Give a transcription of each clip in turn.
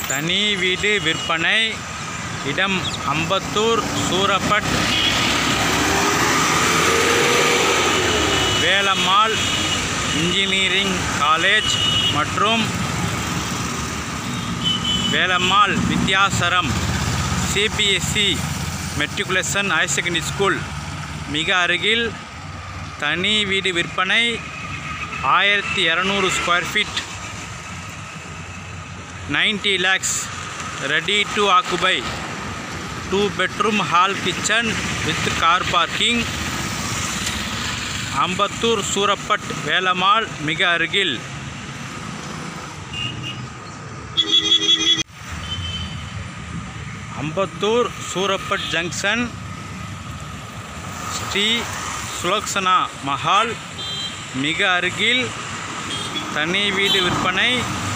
தனி வீடு விற்பனை இடம் அம்பத்தூர் சூரப்பட் வேலம்மாள் இன்ஜினியரிங் காலேஜ் மற்றும் Velammal Vidyashram CBSE matriculation higher secondary school மிக அருகில் தனி வீடு விற்பனை ஆயிரத்தி இரநூறு square feet ninety lakhs ready to occupy two bedroom hall kitchen with car parking Ambattur Surapet Velammal மிக அருகில் அம்பத்தூர் சூரப்பட் ஜங்ஷன் ஸ்ரீ சுலக்ஷனா மஹால் மிக அருகில் தனி வீடு விற்பனை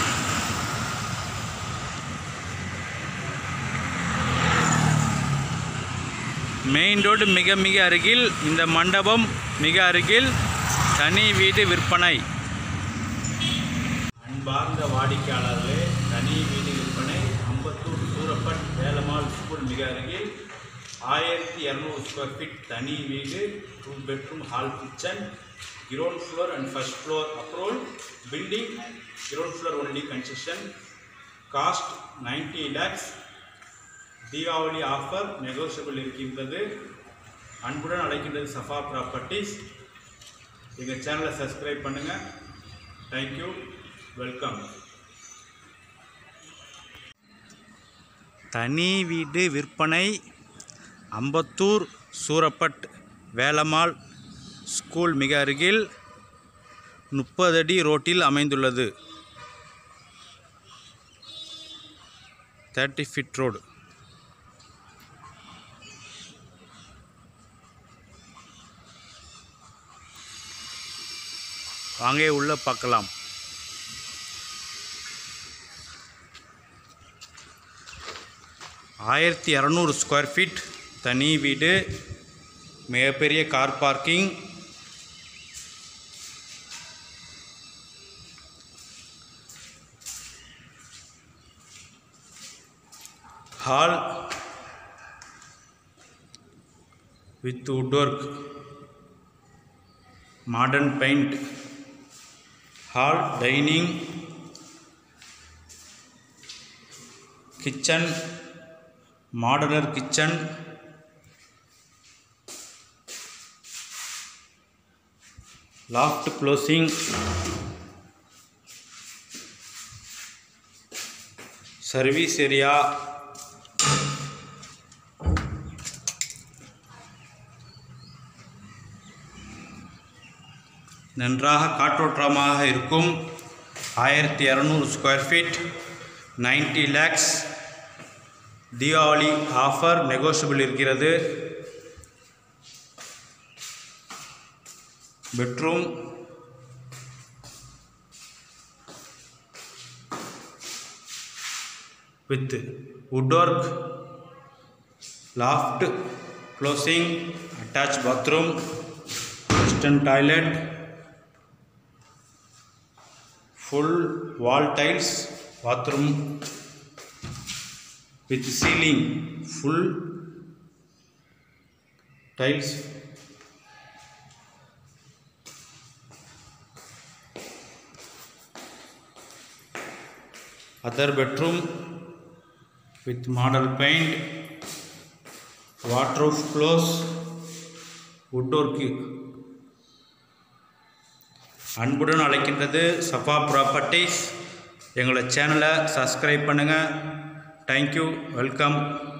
மெயின் ரோடு மிக மிக அருகில் இந்த மண்டபம் மிக அருகில் தனி வீடு விற்பனை அன்பார்ந்த வாடிக்கையாளர்களே தனி வீடு விற்பனை அம்பத்தூர் சூரப்பட் வேலம்மாள் ஸ்கூல் மிக அருகில் ஆயிரத்தி இரநூறு ஸ்கொயர் ஃபீட் தனி வீடு two bedroom hall kitchen ground floor and first floor approval building ground floor only construction cost ninety lakhs Deepavali offer negotiable இருக்கின்றது அன்புடன் அழைக்கின்றது சஃபா ப்ராப்பர்ட்டிஸ் எங்கள் சேனலை சப்ஸ்கிரைப் பண்ணுங்கள் தேங்க்யூ வெல்கம் தனி வீடு விற்பனை அம்பத்தூர் சூரப்பட் வேலம்மாள் ஸ்கூல் மிக அருகில் முப்பது அடி ரோட்டில் அமைந்துள்ளது தேர்ட்டி ஃபிட் ரோடு வாங்க உள்ள பார்க்கலாம் ஆயிரத்தி இரநூறு ஸ்கொயர் ஃபீட் தனி வீடு மிகப்பெரிய car parking hall with wood work modern paint hall dining kitchen modular kitchen loft closing service area நன்றாக காற்றோட்டமாக இருக்கும் ஆயிரத்தி இரநூறு square feet ninety lakhs Deepavali offer negotiable இருக்கிறது bedroom with wood work loft closing attach bathroom western toilet full wall tiles bathroom with ceiling full tiles other bedroom with model paint waterproof close woodwork அன்புடன் அழைக்கின்றது Safa properties எங்களோட சேனலை subscribe பண்ணுங்கள் thank you welcome